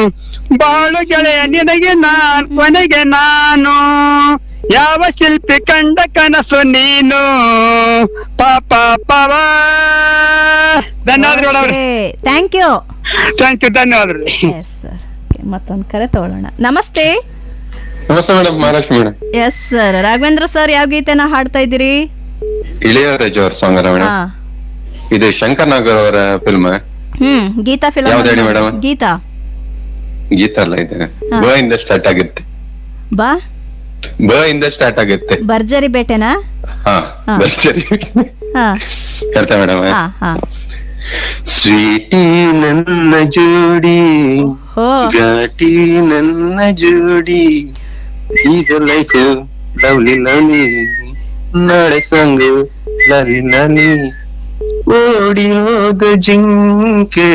ಬಾಳು ಗೆಳೆಯ ನಿನಗೆ ನಾನ್ ಕೊನೆಗೆ ನಾನು ಯಾವ ಶಿಲ್ಪಿ ಕಂಡ ಕನಸು ನೀನು ಪಾಪ ಪವ ಧನ್ಯವಾದಗಳು ಥ್ಯಾಂಕ್ ಯು ಥ್ಯಾಂಕ್ ಯು ಧನ್ಯವಾದಗಳು ಎಸ್ ಸರ್ ಮತ್ತೊಂದು ಕರೆ ತಗೊಳ್ಳೋಣ ನಮಸ್ತೆ ನಮಸ್ತೆ madam Mahalakshmi madam yes sir Raghavendra sir ಯಾವ ಗೀತೆನ ಹಾಡ್ತಾ ಇದ್ದೀರಿ ಇಳೆಯರಾಜು ಅವ್ರ ಸಾಂಗ್ ಅಲ್ಲ ಮೇಡಮ್ ಹಾ ಇದು ಶಂಕರ್ ನಾಗರ್ ಅವರ ಫಿಲ್ಮ್ ಹ್ಮ್ ಗೀತಾ ಯಾವ್ದು ಹೇಳಿ ಫಿಲಂ madam? ಗೀತಾ ಗೀತ ಅಲ್ಲ ಇದೆ ಹಾ. ಬ ಇಂದ ಸ್ಟಾರ್ಟ್ ಆಗುತ್ತೆ ಬಾ ಬ ಇಂದ ಸ್ಟಾರ್ಟ್ ಆಗುತ್ತೆ ಭರ್ಜರಿ ಬೇಟೆನಾ ಹಾ ಹಾ. ಬರ್ತೀರಿ ಹಾ ಹೇಳ್ತಾ ಮೇಡಮ್ ಹಾ ಹಾ ಸ್ವೀಟಿ ನನ್ನ ಜೋಡಿ ಹೋ ಘಾಟಿ ನನ್ನ ಜೋಡಿ ಈಗ ಲೈಫ್ ಲವ್ಲಿ ಲವ್ಲಿ ನಾಳೆ ಸಾಂಗ್ ಲಲಿ ಲಲಿ ಓಡಿ ಹೋದ ಜಿಂಕೆ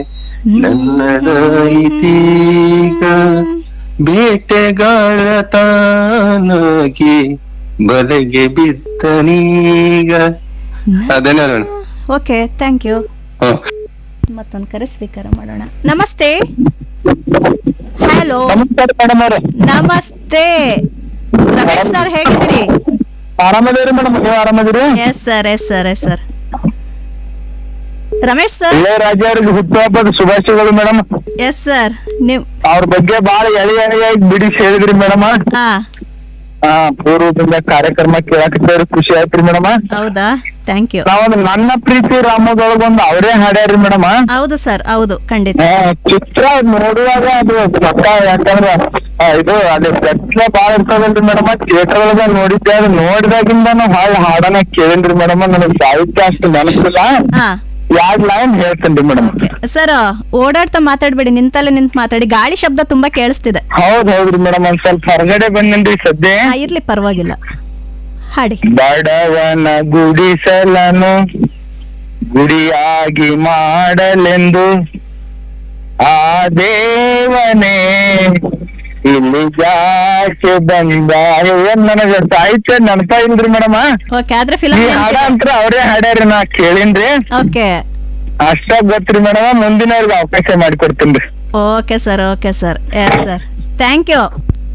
ನನ್ನದಾಯಿತೀಗ ಬೇಟೆಗಾರ ತಾನಾಗಿ ಬಲೆಗೆ ಬಿದ್ದನೀಗ ಅದೇನ ಓಕೆ ಥ್ಯಾಂಕ್ ಯು ಹ್ಮ್ ಮತ್ತೊಂದು ಕರೆ ಸ್ವೀಕಾರ ಮಾಡೋಣ ನಮಸ್ತೆ ಹಲೋ ನಮಸ್ಕಾರ ಮೇಡಮ್ ಅವ್ರೆ ನಮಸ್ತೆ ರಮೇಶ್ ಸರ್ ಹೇಗಿದ್ದೀರಿ ಆರಾಮದೇರಿ ಮೇಡಮ್ ನೀವು ಆರಾಮದಿರಿ yes sir yes sir yes sir Ramesh sir Ilaiyaraaja ಅವ್ರಿಗೆ ಹುಟ್ಟುಹಬ್ಬದ ಶುಭಾಶಯಗಳು ಮೇಡಮ್ ಎಸ್ ಸರ್ ನೀವು ಅವ್ರ ಬಗ್ಗೆ ಬಹಳ ಎಳೆ ಎಳೆಯಾಗಿ ಬಿಡಿಸಿ ಹೇಳಿದ್ರಿ ಮೇಡಮ್ ಹಾ ಹಾ ಪೂರ್ವದಿಂದ ಕಾರ್ಯಕ್ರಮ ಕೇಳಾಕತ್ತೇವ್ರಿ ಖುಷಿ ಆಯ್ತ್ರಿ ಮೇಡಮ್ ಹೌದಾ ಥ್ಯಾಂಕ್ ಯು ನಾವೊಂದು ನನ್ನ ಪ್ರೀತಿ ರಾಮದೊಳಗೊಂದು ಅವರೇ ಹಾಡ್ಯಾರಿ ಮೇಡಮ್ ಹೌದು ಸರ್ ಹೌದು ಖಂಡಿತ ಚಿತ್ರ ನೋಡುವಾಗ ಅದು ಪಕ್ಕ ಯಾಕಂದ್ರ ಆ, ಇದು ಅಲ್ಲಿ ಪ್ರಶ್ನೆ ಬಾಳ ಇರ್ತದಲ್ರಿ ಮೇಡಮ್ ಥಿಯೇಟರ್ ಒಳಗ ನೋಡಿದ್ದೆ ಅದು ನೋಡಿದಾಗಿಂದ ನಾವು ಹಾಡ್ ಹಾಡನ ಕೇಳಿನ್ರಿ ಮೇಡಮ್ ನನಗ್ ಸಾಹಿತ್ಯ ಅಷ್ಟು ನೆನಪಿಲ್ಲ ಹಾ ಎರಡ್ ಲೈನ್ ಹೇಳ್ತೇನ್ರಿ ಮೇಡಮ್ ಸರ್ ಓಡಾಡ್ತಾ ಮಾತಾಡ್ಬೇಡಿ ನಿಂತಲ್ಲೇ ನಿಂತ್ ಮಾತಾಡಿ ಗಾಳಿ ಶಬ್ದ ತುಂಬಾ ಕೇಳಿಸ್ತಿದೆ ಹೌದ್ ಹೌದ್ರಿ ಮೇಡಮ್ ಒಂದ್ ಸ್ವಲ್ಪ ಹೊರಗಡೆ ಬಂದೇನ್ರಿ ಸದ್ಯ ಹಾ, ಇರ್ಲಿ ಪರವಾಗಿಲ್ಲ ಹಾಡಿ ಬಡವನ ಗುಡಿಸಲನು ಗುಡಿಯಾಗಿ ಮಾಡಲೆಂದು ಆ ದೇವನೇ ಇಲ್ಲಿ ಜಾಸ್ತಿ ಬಂದ ಏನ್ ನನಗ ಸಾಹಿತ್ಯ ನೆನಪ ಇಲ್ರಿ ಮೇಡಮ್ ಓಕೆ ಆದ್ರೆ ಈ ಫಿಲಂ ಹಾಡ ಅಂತ್ರ ಅವ್ರೇ ಹಾಡ್ಯಾರಿ ನಾ ಕೇಳಿನ್ರಿ ಓಕೆ ಅಷ್ಟ ಗೊತ್ತ್ರಿ ಮೇಡಮ್ ಮುಂದಿನವ್ರಿಗೆ ಅವಕಾಶ ಮಾಡಿಕೊಡ್ತೀನಿ okay sir okay sir yes sir thank you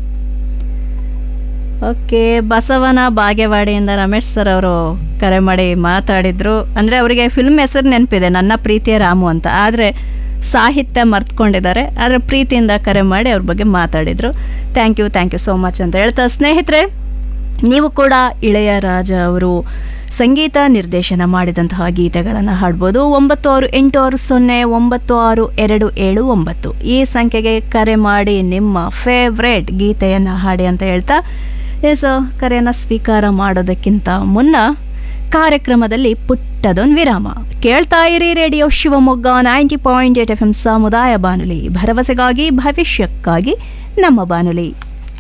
okay ಬಸವನ ಬಾಗೇವಾಡಿಯಿಂದ ರಮೇಶ್ ಸರ್ ಅವರು ಕರೆ ಮಾಡಿ ಮಾತಾಡಿದ್ರು ಅಂದರೆ ಅವರಿಗೆ ಫಿಲ್ಮ್ ಹೆಸರು ನೆನಪಿದೆ ನನ್ನ ಪ್ರೀತಿಯ ರಾಮು ಅಂತ ಆದರೆ ಸಾಹಿತ್ಯ ಮರ್ತ್ಕೊಂಡಿದ್ದಾರೆ ಆದರೆ ಪ್ರೀತಿಯಿಂದ ಕರೆ ಮಾಡಿ ಅವ್ರ ಬಗ್ಗೆ ಮಾತಾಡಿದರು thank you thank you so much ಅಂತ ಹೇಳ್ತಾ ಸ್ನೇಹಿತರೆ ನೀವು ಕೂಡ ಇಳೆಯರಾಜ ಅವರು ಸಂಗೀತ ನಿರ್ದೇಶನ ಮಾಡಿದಂತಹ ಗೀತೆಗಳನ್ನು ಹಾಡ್ಬೋದು ಒಂಬತ್ತು ಆರು ಎಂಟು ಆರು ಸೊನ್ನೆ ಒಂಬತ್ತು ಆರು ಎರಡು ಏಳು ಒಂಬತ್ತು ಈ ಸಂಖ್ಯೆಗೆ ಕರೆ ಮಾಡಿ ನಿಮ್ಮ ಫೇವ್ರೇಟ್ ಗೀತೆಯನ್ನು ಹಾಡಿ ಅಂತ ಹೇಳ್ತಾ ಎಸ್ ಕರೆಯನ್ನು ಸ್ವೀಕಾರ ಮಾಡೋದಕ್ಕಿಂತ ಮುನ್ನ ಕಾರ್ಯಕ್ರಮದಲ್ಲಿ ಪುಟ್ಟದೊಂದು ವಿರಾಮ ಕೇಳ್ತಾ ಇರಿ radio Shivamogga ninety point eight F M ಸಮುದಾಯ ಬಾನುಲಿ ಭರವಸೆಗಾಗಿ ಭವಿಷ್ಯಕ್ಕಾಗಿ ನಮ್ಮ ಬಾನುಲಿ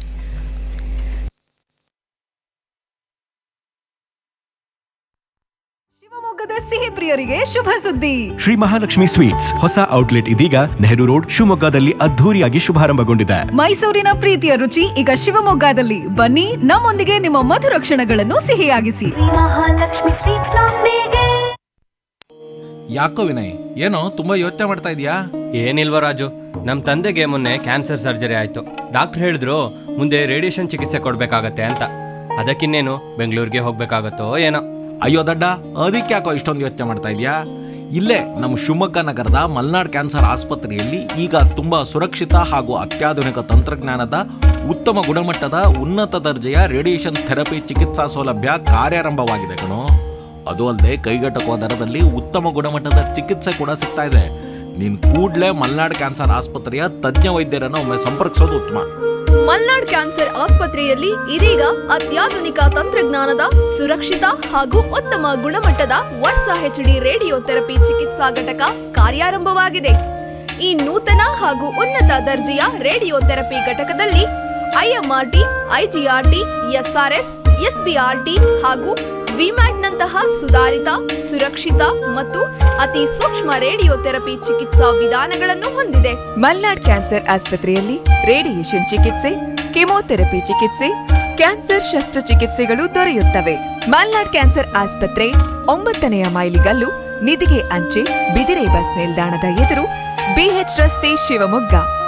ಶಿವಮೊಗ್ಗದ ಸಿಹಿ ಪ್ರಿಯರಿಗೆ ಶುಭ ಸುದ್ದಿ ಶ್ರೀ ಮಹಾಲಕ್ಷ್ಮಿ ಸ್ವೀಟ್ಸ್ ಹೊಸ ಔಟ್ಲೆಟ್ ಇದೀಗ ನೆಹರು ರೋಡ್ ಶಿವಮೊಗ್ಗದಲ್ಲಿ ಅದ್ಧೂರಿಯಾಗಿ ಶುಭಾರಂಭಗೊಂಡಿದೆ ಮೈಸೂರಿನ ಪ್ರೀತಿಯ ರುಚಿ ಈಗ ಶಿವಮೊಗ್ಗದಲ್ಲಿ ಬನ್ನಿ ನಮ್ಮೊಂದಿಗೆ ನಿಮ್ಮ ಮಧುರ ಕ್ಷಣಗಳನ್ನು ಸಿಹಿಯಾಗಿಸಿ ಮಹಾಲಕ್ಷ್ಮಿ ಸ್ವೀಟ್ಸ್ ನೊಂದಿಗೆ ಯಾಕೋ ವಿನಯ್ ಏನೋ ತುಂಬಾ ಯೋಚನೆ ಮಾಡ್ತಾ ಇದೀಯಾ ಏನಿಲ್ವ ರಾಜು ನಮ್ಮ ತಂದೆಗೆ ಮೊನ್ನೆ ಕ್ಯಾನ್ಸರ್ ಸರ್ಜರಿ ಆಯಿತು ಡಾಕ್ಟರ್ ಹೇಳಿದ್ರು ಮುಂದೆ ರೇಡಿಯೇಷನ್ ಚಿಕಿತ್ಸೆ ಕೊಡಬೇಕಾಗತ್ತೆ ಅಂತ ಅದಕ್ಕಿನ್ನೇನು ಬೆಂಗಳೂರಿಗೆ ಹೋಗ್ಬೇಕಾಗತ್ತೋ ಏನೋ ಅಯ್ಯೋ ದಡ್ಡ ಅದಕ್ಕೆ ಯಾಕೋ ಇಷ್ಟೊಂದು ಯೋಚನೆ ಮಾಡ್ತಾ ಇದೀಯಾ ಇಲ್ಲೇ ನಮ್ಮ ಶಿವಮೊಗ್ಗ ನಗರದ ಮಲ್ನಾಡ್ ಕ್ಯಾನ್ಸರ್ ಆಸ್ಪತ್ರೆಯಲ್ಲಿ ಈಗ ತುಂಬಾ ಸುರಕ್ಷಿತ ಹಾಗೂ ಅತ್ಯಾಧುನಿಕ ತಂತ್ರಜ್ಞಾನದ ಉತ್ತಮ ಗುಣಮಟ್ಟದ ಉನ್ನತ ದರ್ಜೆಯ ರೇಡಿಯೇಷನ್ ಥೆರಪಿ ಚಿಕಿತ್ಸಾ ಸೌಲಭ್ಯ ಕಾರ್ಯಾರಂಭವಾಗಿದೆ ಕಣೋ ಅದು ಅಲ್ಲದೆ ಕೈಗೆಟಕುವ ದರದಲ್ಲಿ ಉತ್ತಮ ಗುಣಮಟ್ಟದ ಚಿಕಿತ್ಸೆ ಕೂಡ ಸಿಗ್ತಾ ಇದೆ ನೀನ್ ಕೂಡ್ಲೇ ಮಲ್ನಾಡ್ ಕ್ಯಾನ್ಸರ್ ಆಸ್ಪತ್ರೆಯ ತಜ್ಞ ವೈದ್ಯರನ್ನು ಒಮ್ಮೆ ಸಂಪರ್ಕಿಸೋದು ಉತ್ತಮ ಮಲ್ನಾಡ್ ಕ್ಯಾನ್ಸರ್ ಆಸ್ಪತ್ರೆಯಲ್ಲಿ ಇದೀಗ ಅತ್ಯಾಧುನಿಕ ತಂತ್ರಜ್ಞಾನದ ಸುರಕ್ಷಿತ ಹಾಗೂ ಉತ್ತಮ ಗುಣಮಟ್ಟದ ವರ್ಸ ಹೆಚ್ಡಿ ರೇಡಿಯೋ ಥೆರಪಿ ಚಿಕಿತ್ಸಾ ಘಟಕ ಕಾರ್ಯಾರಂಭವಾಗಿದೆ ಈ ನೂತನ ಹಾಗೂ ಉನ್ನತ ದರ್ಜೆಯ ರೇಡಿಯೋ ಥೆರಪಿ ಘಟಕದಲ್ಲಿ ಐಎಂಆರ್ಟಿ ಐಜಿಆರ್ಟಿ ಎಸ್ಆರ್ಎಸ್ ಎಸ್ಬಿಆರ್ಟಿ ಹಾಗೂ ವಿಮ್ಯಾಟ್ನಂತಹ ಸುಧಾರಿತ ಸುರಕ್ಷಿತ ಮತ್ತು ಅತಿ ಸೂಕ್ಷ್ಮ ರೇಡಿಯೋ ಥೆರಪಿ ಚಿಕಿತ್ಸಾ ವಿಧಾನಗಳನ್ನು ಹೊಂದಿದೆ ಮಲ್ನಾಡ್ ಕ್ಯಾನ್ಸರ್ ಆಸ್ಪತ್ರೆಯಲ್ಲಿ ರೇಡಿಯೇಷನ್ ಚಿಕಿತ್ಸೆ ಕೆಮೊಥೆರಪಿ ಚಿಕಿತ್ಸೆ ಕ್ಯಾನ್ಸರ್ ಶಸ್ತ್ರಚಿಕಿತ್ಸೆಗಳು ದೊರೆಯುತ್ತವೆ ಮಲ್ನಾಡ್ ಕ್ಯಾನ್ಸರ್ ಆಸ್ಪತ್ರೆ ಒಂಬತ್ತನೆಯ ಮೈಲಿಗಲ್ಲು ನಿಧಿಗೆ ಅಂಚೆ ಬಿದಿರೆ ಬಸ್ ನಿಲ್ದಾಣದ ಎದುರು ಬಿಎಚ್ ರಸ್ತೆ ಶಿವಮೊಗ್ಗ